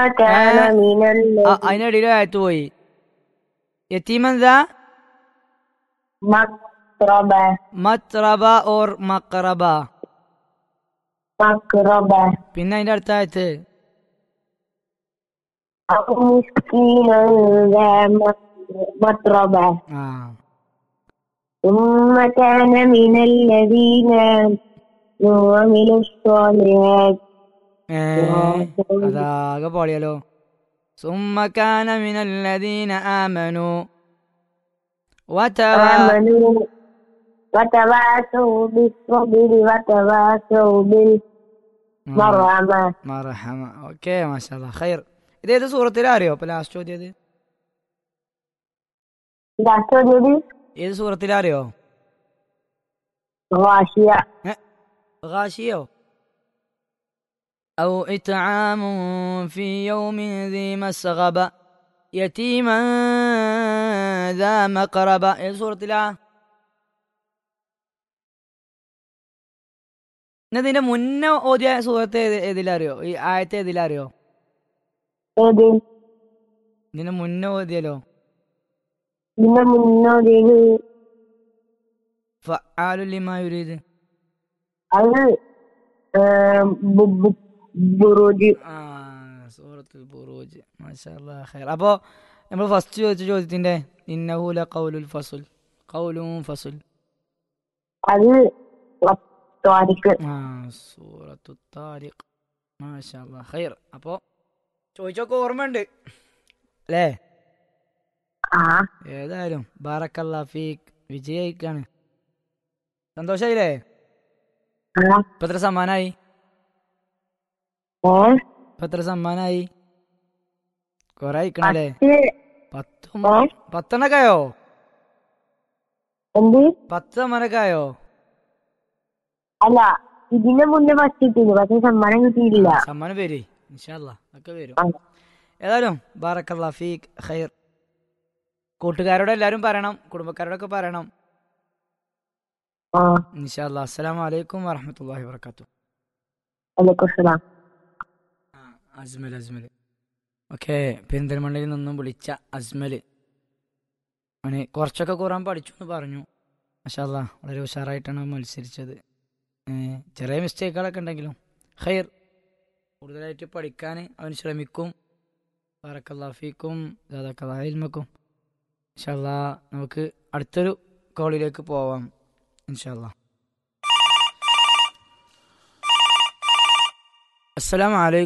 كان من ആ, അതിനിടയിൽ ആയത്ത് പോയി യത്തീമെന്താ المقربة മത്രബ ഓർ മക്രബ مقربة പിന്നെ അതിന്റെ അടുത്ത ആയത്ത് أو مسكينا ذا مطربة ആ ثم كان من الذين وعملوا الصالحات ഏ, അതാകെ പോളിയല്ലോ ثم كان من الذين آمنوا وتوا آمنوا وتواصوا بالصبر وتواصوا بالمرحمة മർഹമ ഓക്കെ മാഷാ ഖൈർ ഇതേത് സൂറത്തിലാ അറിയോ ഇപ്പൊ ലാസ്റ്റ് ചോദ്യത് إذا سجد ഏത് സൂറത്തിലാ അറിയോ غاشية غاشية أو إطعام في يوم ذي مسغبة يتيما ذا مقربة ഏത് സൂറത്തിലാ എന്നാ ഇതിന്റെ മുന്നേ ഓതിയ സൂറത്ത് ഏത് ഏതിലറിയോ ഈ ആയത്തെ ഏതിലറിയോ ഏത് ഇതിന്റെ മുന്നേ ഓതിയല്ലോ ഇതിന്റെ മുന്നോടിയത് ഫഅാലു ലിമാ യുരീദ് അത് ബുറൂജ് ആ സൂറത്തുൽ ബുറൂജ് മാഷാ ഖൈർ അപ്പോൾ നമ്മൾ ഫസ്റ്റ് ചോദിച്ച ചോദ്യത്തിന്റെ ഇന്നഹുല ഖൗലുൽ ഫസുൽ ഖൗലും ഫസുൽ അത് താരിക്ക് ആ സൂറത്തു താരിഖ് മാഷാ ഖൈർ അപ്പോൾ ചോദിച്ചൊക്കെ ഓർമ്മയുണ്ട് അല്ലേ ആ ഏതായാലും ബാറക്കല്ലാ ഫീക്ക് വിജയിക്കാണ് സന്തോഷായില്ലേ ആ ഇപ്പൊ എത്ര സമ്മാനായി ഏ ഇപ്പൊ എത്ര സമ്മാനായി കൊറേ അയക്കണല്ലേ പത്ത് പത്തും ഏ പത്തെണ്ണൊക്കെ ആയോ എന്ത് പത്ത് സമ്മാനൊക്കെ ആയോ അല്ല ഇതിന്റെ മുന്നേ ഫസ്റ്റ് കിട്ടിയില്ല പക്ഷെ സമ്മാനം കിട്ടിയില്ല സമ്മാനം വരേ ഇൻഷാല്ലാ ഒക്കെ വരും ആ. ഏതായാലും ബാറക്കല്ലാ ഫീക്ക് ഖൈർ കൂട്ടുകാരോട് എല്ലാവരും പറയണം കുടുംബക്കാരോടൊക്കെ പറയണം ആ ഇൻഷാല്ലാ അസ്സലാമു അലൈക്കും വറഹമത്തല്ലാഹി വർക്കാത്തു വലൈക്കും സലാം അജ്മൽ അജ്മൽ ഓക്കെ പെരിന്തൽമണ്ണയിൽ നിന്നും വിളിച്ച അജ്മൽ അവന് കുറച്ചൊക്കെ ഖുറാൻ പഠിച്ചു എന്ന് പറഞ്ഞു മഷാല്ല വളരെ ഉഷാറായിട്ടാണ് അവൻ മത്സരിച്ചത് ഏ, ചെറിയ മിസ്റ്റേക്കുകളൊക്കെ ഉണ്ടെങ്കിലും ഖൈർ കൂടുതലായിട്ട് പഠിക്കാൻ അവൻ ശ്രമിക്കും ബാറക്കല്ലാഫിക്കും ഇൽമക്കും ഇൻഷാല്ല നമുക്ക് അടുത്തൊരു കോളിലേക്ക് പോവാം ഇൻഷാല്ല അസ്സലാമു അലൈക്കും